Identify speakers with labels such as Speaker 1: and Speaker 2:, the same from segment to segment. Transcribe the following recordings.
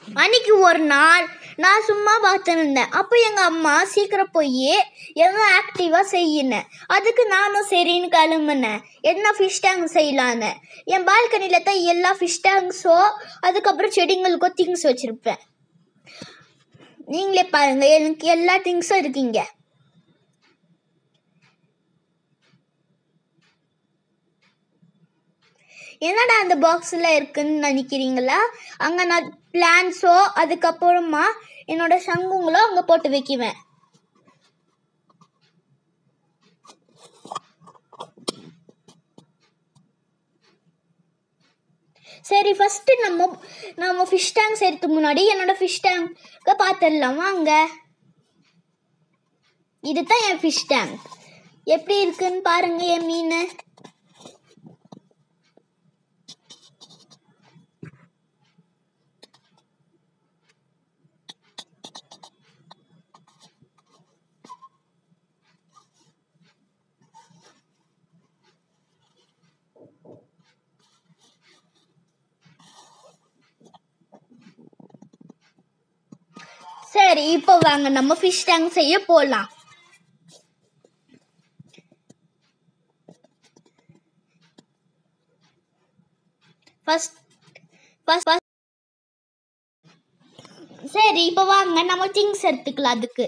Speaker 1: அன்னைக்கு ஒரு நாள் நான் சும்மா பார்த்துருந்தேன் அப்போ எங்கள் அம்மா சீக்கிரம் போய் எதுவும் ஆக்டிவாக செய்யினேன் அதுக்கு நானும் சரின்னு கிளம்புனேன் என்ன ஃபிஷ் டேங்க் செய்யலான்னு என் பால்கனியில் தான் எல்லா ஃபிஷ் டேங்க்ஸோ அதுக்கப்புறம் செடிங்களுக்கோ திங்ஸ் வச்சுருப்பேன் நீங்களே பாருங்கள் எனக்கு எல்லா திங்ஸும் இருக்கீங்க என்னடா அந்த பாக்ஸில் இருக்குன்னு நினைக்கிறீங்களா அங்கே நான் பிளான்ஸோ அதுக்கப்புறமா என்னோட சங்குங்களோ அங்கே போட்டு வைக்குவேன் சரி ஃபஸ்ட்டு நம்ம நம்ம ஃபிஷ் டேங்க் செய்கிறதுக்கு முன்னாடி என்னோட ஃபிஷ் டேங்கை பார்த்துடலாம் வாங்க இதுதான் என் ஃபிஷ் டேங்க் எப்படி இருக்குன்னு பாருங்க என் மீன் சரி இப்போ வாங்க நம்ம ஃபிஷ் டேங்க் செய்ய போகலாம் ஃபஸ்ட் ஃபஸ்ட் சரி இப்போ வாங்க நம்ம திங்ஸ் எடுத்துக்கலாம் அதுக்கு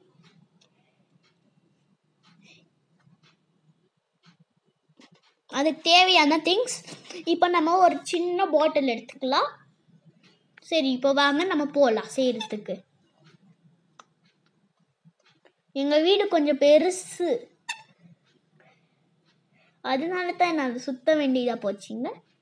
Speaker 1: அதுக்கு தேவையான திங்ஸ் இப்போ நம்ம ஒரு சின்ன பாட்டில் எடுத்துக்கலாம் சரி இப்போ வாங்க நம்ம போகலாம் செய்கிறதுக்கு எங்கள் வீடு கொஞ்சம் பெருசு அதனால தான் நான் அதை சுத்த வேண்டியதாக போச்சுங்க